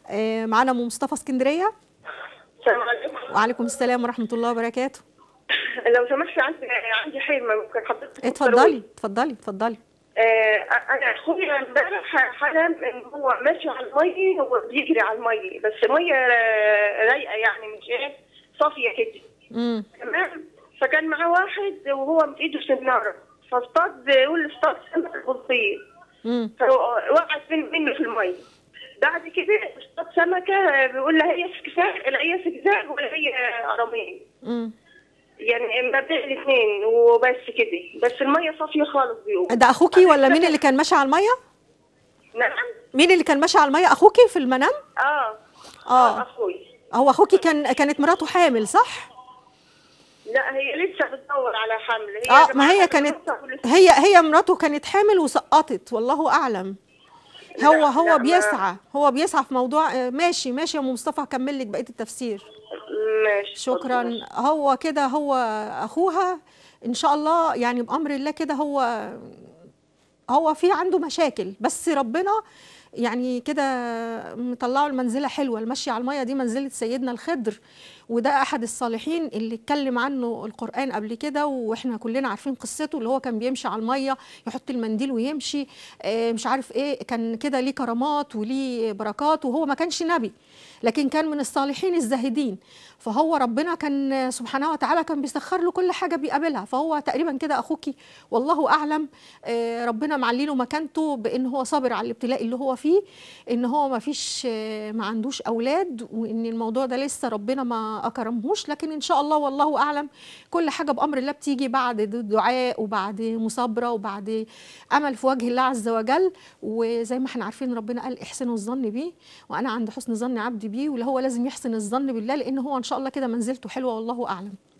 آه، معانا ام مصطفى اسكندريه السلام عليكم وعليكم السلام ورحمه الله وبركاته لو سمحتي عندي عندي حلم ممكن حضرتك اتفضلي اتفضلي اتفضلي آه انا اخويا امبارح حلم ان هو ماشي على الميه هو بيجري على الميه بس ميه آه، رايقه يعني مش ايه صافيه كده امم تمام فكان معاه واحد وهو في ايده سناره فاصطاد يقول اصطاد سمك البلطيق امم فوقعت من منه في الميه بعد كده اصطاد سمكه بيقول لها هي سكساك لا هي سكساك ولا هي قرامين امم يعني مبدأ الاثنين وبس كده بس الميه صافيه خالص بيقول ده اخوكي ولا مين اللي كان ماشي على الميه نعم مين اللي كان ماشي على الميه اخوكي في المنام اه اه اخوي هو اخوكي كان كانت مراته حامل صح لا هي لسه بتدور على حمل هي اه ما هي جماعة كانت بتدور ولسه- هي هي مراته كانت حامل وسقطت والله اعلم هو لا، هو لا، ما- بيسعى هو بيسعى في موضوع آه، ماشي ماشي يا ام مصطفى هكمل لك بقيه التفسير ماشي شكرا اتفضل. هو كده هو اخوها ان شاء الله يعني بامر الله كده هو هو في عنده مشاكل بس ربنا يعني كده مطلعه المنزله حلوه المشي على الميه دي منزله سيدنا الخضر وده احد الصالحين اللي اتكلم عنه القران قبل كده واحنا كلنا عارفين قصته اللي هو كان بيمشي على الميه يحط المنديل ويمشي آه، مش عارف ايه كان كده ليه كرامات وليه بركات وهو ما كانش نبي لكن كان من الصالحين الزاهدين فهو ربنا كان سبحانه وتعالى كان بيسخر له كل حاجه بيقابلها فهو تقريبا كده اخوكي والله اعلم آه، ربنا معلي له مكانته بان هو صابر على الابتلاء اللي هو فيه ان هو ما فيش آه، ما عندوش اولاد وان الموضوع ده لسه ربنا ما اكرمهوش لكن ان شاء الله والله اعلم كل حاجه بامر الله بتيجي بعد دعاء وبعد مصابره وبعد امل في وجه الله عز وجل وزي ما احنا عارفين ربنا قال احسنوا الظن بيه وانا عند حسن ظن عبدي بيه واللي هو لازم يحسن الظن بالله لان هو ان شاء الله كده منزلته حلوه والله اعلم